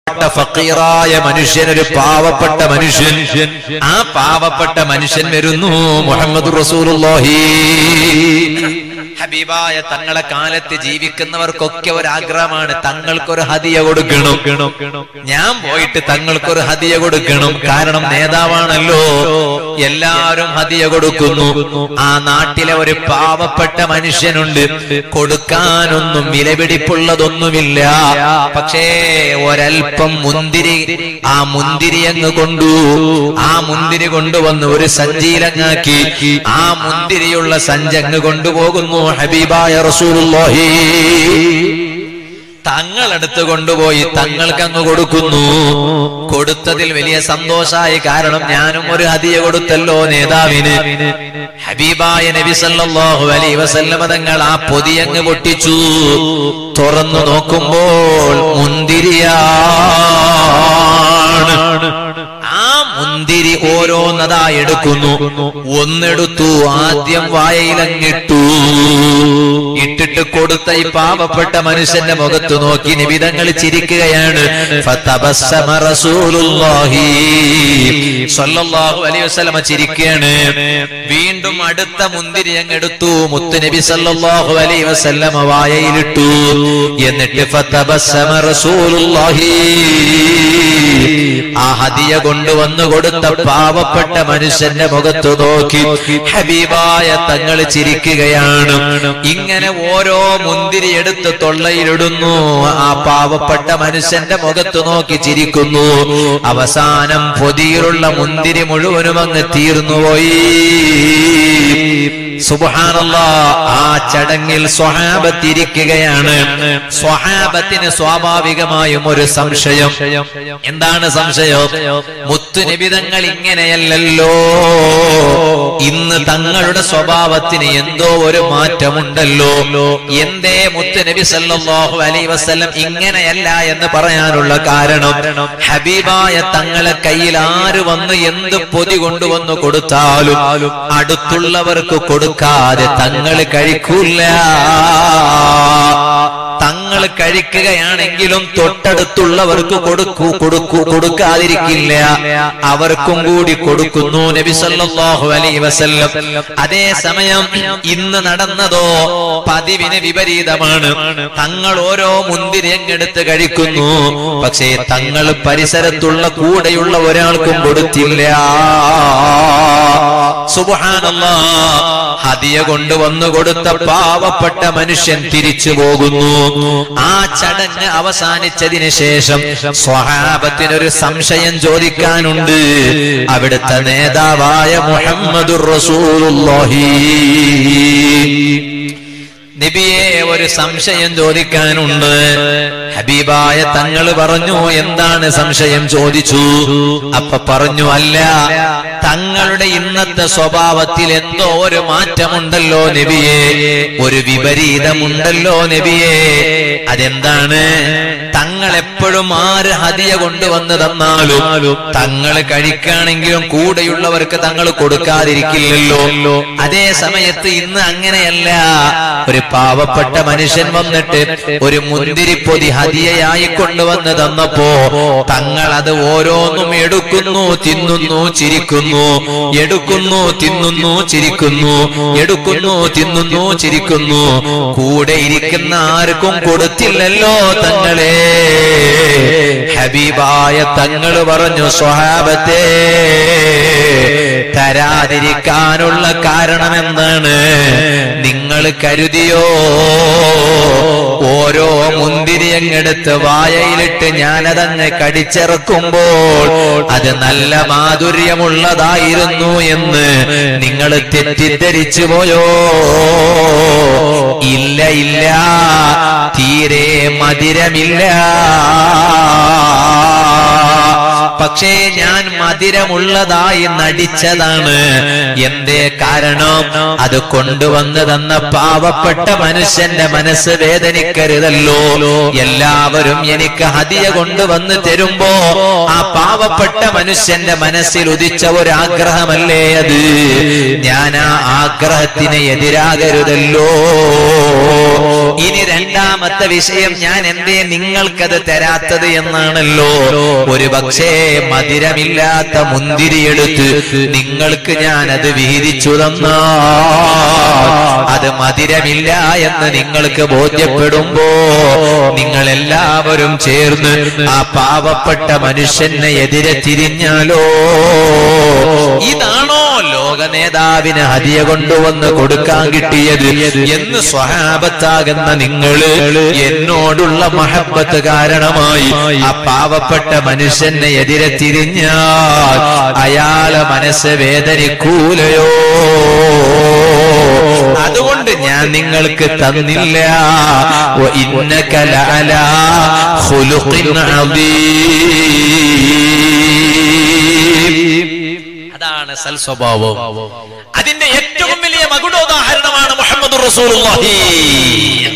പാവപ്പെട്ട ഫക്കീറായ മനുഷ്യൻ ഒരു പാവപ്പെട്ട മനുഷ്യൻ ആ പാവപ്പെട്ട മനുഷ്യൻ വരുന്നു മുഹമ്മദ് റസൂലുള്ളാഹി ഹബീബായ തങ്ങളെ കാലത്ത് ജീവിക്കുന്നവർക്കൊക്കെ ഒരു ആഗ്രഹമാണ് തങ്ങൾക്കൊരു ഹദിയ കൊടുക്കണം ഞാൻ പോയിട്ട് തങ്ങൾക്കൊരു ഹദിയ കൊടുക്കണം കാരണം നേതാവാണല്ലോ എല്ലാവരും ഹദിയ കൊടുക്കുന്നു ആ നാട്ടിലെ ഒരു പാവപ്പെട്ട മനുഷ്യനുണ്ട് കൊടുക്കാനൊന്നും വിലപിടിപ്പുള്ളതൊന്നുമില്ല പക്ഷേ ഒരൽപ്പം മുന്തിരി ആ മുന്തിരി അങ്ങ് കൊണ്ടു ആ മുന്തിരി കൊണ്ടുവന്ന് ഒരു സഞ്ചിയിലങ്ങാക്കി ആ മുന്തിരിയുള്ള സഞ്ചങ്ങ് കൊണ്ടുപോകുന്നു ഹബീബായ റസൂലുള്ളാഹി തങ്ങളെടുത്ത് കൊണ്ടുപോയി തങ്ങൾക്ക് അങ്ങ് കൊടുക്കുന്നു കൊടുത്തതിൽ വലിയ സന്തോഷായി കാരണം ഞാനും ഒരു ഹദിയ കൊടുത്തല്ലോ നേതാവിന് ഹബീബായ നബി സല്ലല്ലാഹു അലൈഹി വസല്ലമ തങ്ങൾ ആ പൊതിയങ്ങ് പൊട്ടിച്ചു തുറന്നു നോക്കുമ്പോൾ മുന്തിരിയാണ് ആ മുന്തിരി ഓരോന്നതാ എടുക്കുന്നു ഒന്നെടുത്തു ആദ്യം വായയിലങ്ങിട്ടു ഇട്ടിട്ട് കൊടുത്ത ഈ പാവപ്പെട്ട മനുഷ്യന്റെ മുഖത്ത് നോക്കി നിബിതങ്ങൾ ചിരിക്കുകയാണ് ഫതബസ്സമ റസൂലുള്ളാഹി സ്വല്ലല്ലാഹു അലൈഹി വസല്ലമ ചിരിക്കുകയാണ് വീണ്ടും അടുത്ത മുന്തിരി അങ്ങെടുത്തു മുത്തുനബി സല്ലല്ലാഹു അലൈഹി വസല്ലമ വായയിലിട്ടു എന്നിട്ട് ഫതബസ്സമ റസൂലുള്ളാഹി ആ ഹദിയ കൊണ്ടുവന്നു കൊടുത്ത പാവപ്പെട്ട മനുഷ്യന്റെ മുഖത്ത് നോക്കി ഹബീബായ തങ്ങൾ ചിരിക്കുകയാണ് ഇങ്ങനെ ഓരോ മുന്തിരി എടുത്ത് തൊള്ളയിലിടുന്നു ആ പാവപ്പെട്ട മനുഷ്യന്റെ മുഖത്ത് നോക്കി ചിരിക്കുന്നു അവസാനം പൊതിയിലുള്ള മുന്തിരി മുഴുവനും അങ്ങ് തീർന്നുപോയി സുബാനല്ല ആ ചടങ്ങിൽ സ്വഹാബത്തിരിക്കുകയാണ് സ്വഹാബത്തിന് സ്വാഭാവികമായും ഒരു സംശയം എന്താണ് സംശയം മുത്തുനിബിതങ്ങൾ ഇങ്ങനെയല്ലല്ലോ ഇന്ന് തങ്ങളുടെ സ്വഭാവത്തിന് എന്തോ ഒരു മാറ്റമുണ്ടല്ലോ എന്തേ മുത്തുനബി സല്ലല്ലാഹു അലൈഹി വസല്ലം ഇങ്ങനെയല്ല എന്ന് പറയാനുള്ള കാരണം ഹബീബായ തങ്ങളെ കയ്യിൽ ആര് വന്ന് എന്ത് പൊതി കൊണ്ടുവന്ന് കൊടുത്താലും അടുത്തുള്ളവർക്ക് കൊടുക്കാതെ തങ്ങൾ കഴിക്കൂല തങ്ങൾ കഴിക്കുകയാണെങ്കിലും തൊട്ടടുത്തുള്ളവർക്ക് കൊടുക്കൂ കൊടുക്കൂ കൊടുക്കാതിരിക്കില്ല അവർക്കും കൂടി കൊടുക്കുന്നു നബി സല്ലല്ലാഹു അലൈഹി വസല്ലം അതേ സമയം ഇന്ന് നടന്നതോ പതിവിന് വിപരീതമാണ് തങ്ങൾ ഓരോ മുന്തിരി അങ്ങെടുത്ത് കഴിക്കുന്നു പക്ഷേ തങ്ങൾ പരിസരത്തുള്ള കൂടെയുള്ള ഒരാൾക്കും കൊടുത്തില്ല സുബ്ഹാനല്ലാ ഹദിയ കൊണ്ടുവന്നു കൊടുത്ത പാവപ്പെട്ട മനുഷ്യൻ തിരിച്ചു പോകുന്നു ആ ചടങ്ങ് അവസാനിച്ചതിന് ശേഷം സ്വഹാബത്തിനൊരു സംശയം ചോദിക്കാനുണ്ട് അവിടുത്തെ നേതാവായ മുഹമ്മദുർ റസൂലുള്ളാഹി നബിയെ ഒരു സംശയം ചോദിക്കാനുണ്ട് ഹബീബായ തങ്ങൾ പറഞ്ഞു എന്താണ് സംശയം ചോദിച്ചു അപ്പൊ പറഞ്ഞു അല്ല തങ്ങളുടെ ഇന്നത്തെ സ്വഭാവത്തിൽ എന്തോ ഒരു മാറ്റമുണ്ടല്ലോ നബിയെ ഒരു വിപരീതമുണ്ടല്ലോ നബിയെ അതെന്താണ് തങ്ങൾ എപ്പോഴും ആര് ഹദിയ കൊണ്ടുവന്ന് തന്നാലും തങ്ങൾ കഴിക്കുകയാണെങ്കിലും കൂടെയുള്ളവർക്ക് തങ്ങൾ കൊടുക്കാതിരിക്കില്ലല്ലോ അതേ സമയത്ത് ഇന്ന് അങ്ങനെയല്ല ഒരു പാവപ്പെട്ട മനുഷ്യൻ വന്നിട്ട് ഒരു മുന്തിരിപ്പൊതി ഹദിയയായി കൊണ്ടുവന്ന് തന്നപ്പോ തങ്ങൾ അത് ഓരോന്നും എടുക്കുന്നു തിന്നുന്നു ചിരിക്കുന്നു എടുക്കുന്നു തിന്നുന്നു ചിരിക്കുന്നു എടുക്കുന്നു തിന്നുന്നു ചിരിക്കുന്നു കൂടെ ഇരിക്കുന്ന ആർക്കും കൊടുത്തില്ലല്ലോ തങ്ങളെ ഹബീബായ തങ്ങൾ പറഞ്ഞു സ്വഹാബത്തെ തരാതിരിക്കാനുള്ള കാരണം എന്താണ് നിങ്ങൾ കരുതിയോ ഓരോ മുന്തിരിയങ്ങെടുത്ത് വായയിലിട്ട് ഞാനതങ്ങ് കടിച്ചിറക്കുമ്പോൾ അത് നല്ല മാധുര്യമുള്ളതായിരുന്നു എന്ന് നിങ്ങൾ തെറ്റിദ്ധരിച്ചു പോയോ ഇല്ല ഇല്ല തീരെ മധുരമില്ല പക്ഷേ ഞാൻ മധുരമുള്ളതായി നടിച്ചതാണ് എന്തേ കാരണം അത് കൊണ്ടുവന്ന് തന്ന പാവപ്പെട്ട മനുഷ്യന്റെ മനസ്സ് വേദനിക്കരുതല്ലോ എല്ലാവരും എനിക്ക് ഹതിയ കൊണ്ടുവന്ന് തരുമ്പോ ആ പാവപ്പെട്ട മനുഷ്യന്റെ മനസ്സിൽ ഉദിച്ച ഒരു ആഗ്രഹമല്ലേ അത് ഞാൻ ആ ആഗ്രഹത്തിന് എതിരാകരുതല്ലോ ഇനി രണ്ടാമത്തെ വിഷയം ഞാൻ എന്തേ നിങ്ങൾക്കത് തരാത്തത് എന്നാണല്ലോ ഒരു പക്ഷേ മധുരമില്ലാത്ത മുന്തിരി എടുത്ത് നിങ്ങൾക്ക് ഞാൻ അത് വിഹിതിച്ചു തന്നാ അത് മധുരമില്ല എന്ന് നിങ്ങൾക്ക് ബോധ്യപ്പെടുമ്പോ നിങ്ങൾ എല്ലാവരും ചേർന്ന് ആ പാവപ്പെട്ട മനുഷ്യനെ എതിരെ തിരിഞ്ഞാലോ ഇതാണോ ലോക നേതാവിന് ഹതിയ കൊണ്ടുവന്ന് കൊടുക്കാൻ കിട്ടിയത് എന്ന് സ്വഹാബത്താകുന്ന നിങ്ങള് എന്നോടുള്ള മഹബത്ത് കാരണമായി ആ പാവപ്പെട്ട മനുഷ്യനെ എതിരെ തിരിഞ്ഞാൽ അയാളെ മനസ്സ് വേദനിക്കൂലയോ അതുകൊണ്ട് ഞാൻ നിങ്ങൾക്ക് തന്നില്ല വ ഇന്നക ലഅലാ ഖുലുഖിൻ അദീം അതാണ് സൽ സ്വഭാവം അതിന്റെ ഏറ്റവും വലിയ മകുടോദാഹരണമാണ് മുഹമ്മദ് റസൂലുള്ളാഹി